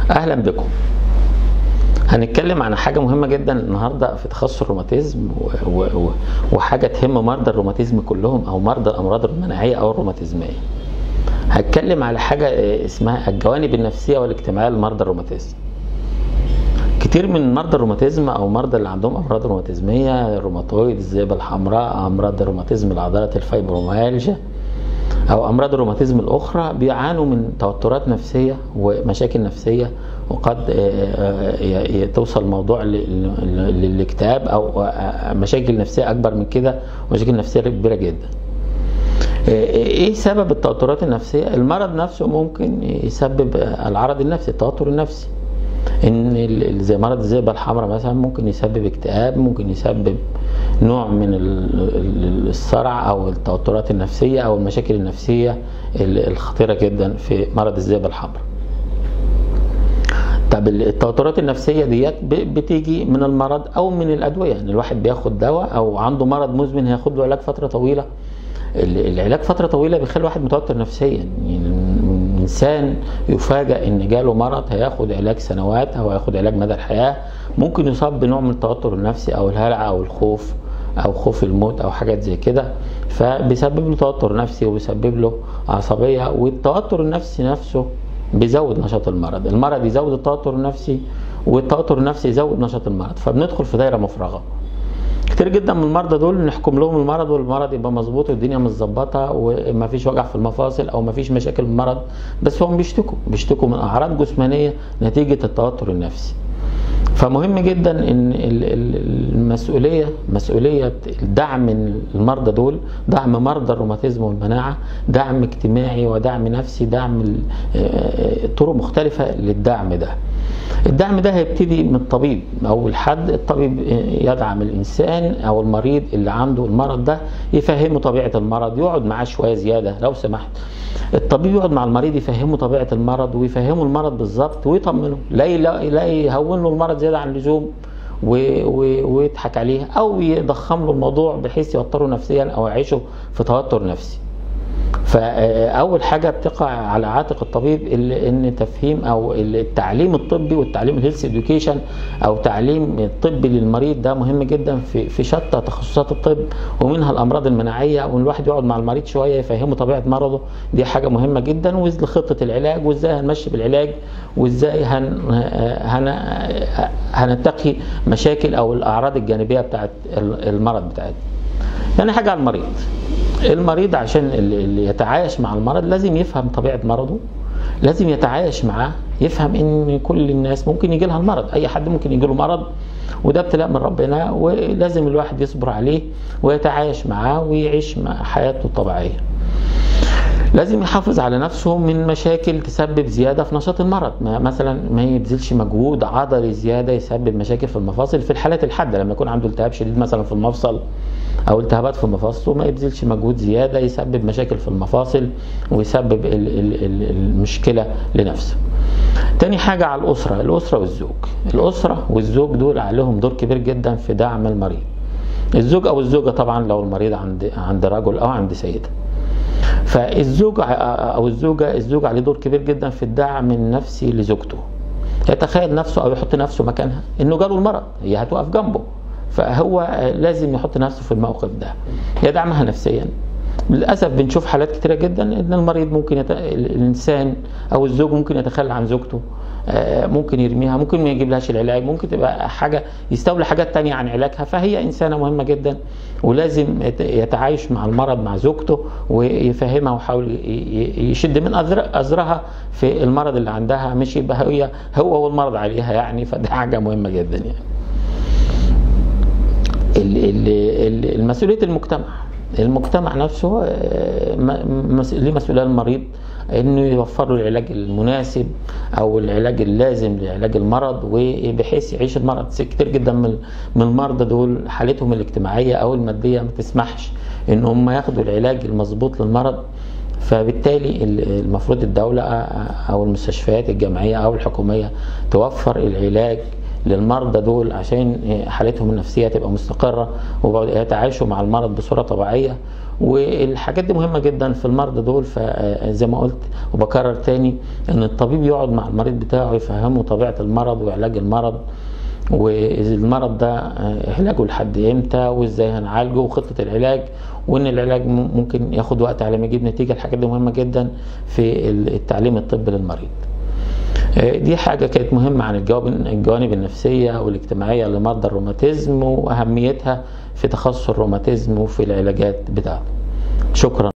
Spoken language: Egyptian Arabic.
اهلا بكم هنتكلم عن حاجه مهمه جدا النهارده في تخصص الروماتيزم و- و- و- وحاجه تهم مرضى الروماتيزم كلهم او مرضى الامراض المناعيه او الروماتيزميه هتكلم على حاجه آه، اسمها الجوانب النفسيه والاجتماعيه لمرضى الروماتيزم كتير من مرضى الروماتيزم او مرضى اللي عندهم امراض روماتيزميه الروماتويد الذئبه الحمراء امراض الروماتيزم العضلات الفايبروميالجيا او امراض الروماتيزم الاخرى بيعانوا من توترات نفسيه ومشاكل نفسيه وقد آه، آه، ي- ي- توصل الموضوع ل- ل- للاكتئاب او آه، مشاكل نفسيه اكبر من كده ومشاكل نفسيه كبيره جدا ايه سبب التوترات النفسيه المرض نفسه ممكن يسبب العرض النفسي التوتر النفسي ان ال- زي مرض الذئبه الحمراء مثلا ممكن يسبب اكتئاب ممكن يسبب نوع من ال- ال- الصرع او التوترات النفسيه او المشاكل النفسيه ال- الخطيره جدا في مرض الذئبه الحمراء طب التوترات النفسيه ديت ب- بتيجي من المرض او من الادويه يعني الواحد بياخد دواء او عنده مرض مزمن هياخد له علاج فتره طويله ال- العلاج فتره طويله بيخلي الواحد متوتر نفسيا يعني الانسان يفاجئ ان جاله مرض هياخد علاج سنوات او هياخد علاج مدى الحياه ممكن يصاب بنوع من التوتر النفسي او الهلع او الخوف او خوف الموت او حاجات زي كده فبيسبب له توتر نفسي وبيسبب له عصبيه والتوتر النفسي نفسه بيزود نشاط المرض المرض يزود التوتر النفسي والتوتر النفسي يزود نشاط المرض فبندخل في دايره مفرغه كتير جدا من المرضى دول نحكم لهم المرض والمرض يبقى مظبوط والدنيا متظبطه ومفيش وجع في المفاصل او مفيش مشاكل من المرض بس هم بيشتكوا بيشتكوا من اعراض جسمانيه نتيجه التوتر النفسي فمهم جدا ان ال- ال- المسؤوليه مسؤوليه دعم المرضى دول دعم مرضى الروماتيزم والمناعه دعم اجتماعي ودعم نفسي دعم ال- آه، طرق مختلفه للدعم ده الدعم ده هيبتدي من الطبيب اول حد الطبيب يدعم الانسان او المريض اللي عنده المرض ده يفهمه طبيعه المرض يقعد معاه شويه زياده لو سمحت الطبيب يقعد مع المريض يفهمه طبيعه المرض ويفهمه المرض بالظبط ويطمنه لا لا لا يهون له المرض زياده عن اللزوم و- و- ويضحك عليه او يضخم له الموضوع بحيث يوتره نفسيا او يعيشه في توتر نفسي فاول حاجه بتقع على عاتق الطبيب ال- ان تفهيم او التعليم الطبي والتعليم الهيلث اديوكيشن او تعليم الطبي للمريض ده مهم جدا في في شتى تخصصات الطب ومنها الامراض المناعيه وان الواحد يقعد مع المريض شويه يفهمه طبيعه مرضه دي حاجه مهمه جدا وخطه العلاج وازاي هنمشي بالعلاج وازاي هن هن هنتقي مشاكل او الاعراض الجانبيه بتاعت المرض بتاعتنا يعني حاجه على المريض المريض عشان اللي اللي يتعايش مع المرض لازم يفهم طبيعه مرضه لازم يتعايش معاه يفهم ان كل الناس ممكن يجي لها المرض اي حد ممكن يجي له مرض وده ابتلاء من ربنا ولازم الواحد يصبر عليه ويتعايش معاه ويعيش مع حياته الطبيعيه لازم يحافظ على نفسه من مشاكل تسبب زياده في نشاط المرض ما مثلا ما يبذلش مجهود عضلي زياده يسبب مشاكل في المفاصل في الحالات الحاده لما يكون عنده التهاب شديد مثلا في المفصل او التهابات في مفاصله ما يبذلش مجهود زياده يسبب مشاكل في المفاصل ويسبب ال- ال- ال- المشكله لنفسه تاني حاجة على الأسرة الأسرة والزوج الأسرة والزوج دول عليهم دور كبير جدا في دعم المريض الزوج أو الزوجة طبعا لو المريض عند عند رجل أو عند سيدة فالزوج او الزوجه الزوج عليه دور كبير جدا في الدعم النفسي لزوجته يتخيل نفسه او يحط نفسه مكانها انه جاله المرض هي هتوقف جنبه فهو لازم يحط نفسه في الموقف ده يدعمها نفسيا للاسف بنشوف حالات كتيره جدا ان المريض ممكن يت... الانسان او الزوج ممكن يتخلى عن زوجته آه، ممكن يرميها ممكن ما يجيب لهاش العلاج ممكن تبقى حاجه يستولي حاجات تانية عن علاجها فهي انسانه مهمه جدا ولازم يت- يتعايش مع المرض مع زوجته ويفهمها ويحاول ي- ي- يشد من أذر- ازرها في المرض اللي عندها مش يبقى هي هو والمرض عليها يعني فده حاجه مهمه جدا يعني ال- ال- ال- المسؤوليه المجتمع المجتمع نفسه آه، م- مس- ليه مسؤوليه المريض انه يوفر له العلاج المناسب او العلاج اللازم لعلاج المرض وبحيث يعيش المرض كتير جدا من من المرضى دول حالتهم الاجتماعيه او الماديه ما تسمحش ان هم ياخدوا العلاج المظبوط للمرض فبالتالي ال- المفروض الدوله او المستشفيات الجامعيه او الحكوميه توفر العلاج للمرضى دول عشان حالتهم النفسيه تبقى مستقره ويتعايشوا مع المرض بصوره طبيعيه والحاجات دي مهمه جدا في المرضى دول فزي ما قلت وبكرر تاني ان الطبيب يقعد مع المريض بتاعه يفهمه طبيعه المرض وعلاج المرض والمرض ده علاجه لحد امتى وازاي هنعالجه وخطه العلاج وان العلاج ممكن ياخد وقت على ما يجيب نتيجه الحاجات دي مهمه جدا في التعليم الطبي للمريض دي حاجة كانت مهمة عن الجوانب النفسية والاجتماعية لمرضى الروماتيزم وأهميتها في تخصص الروماتيزم وفي العلاجات بتاعته شكرا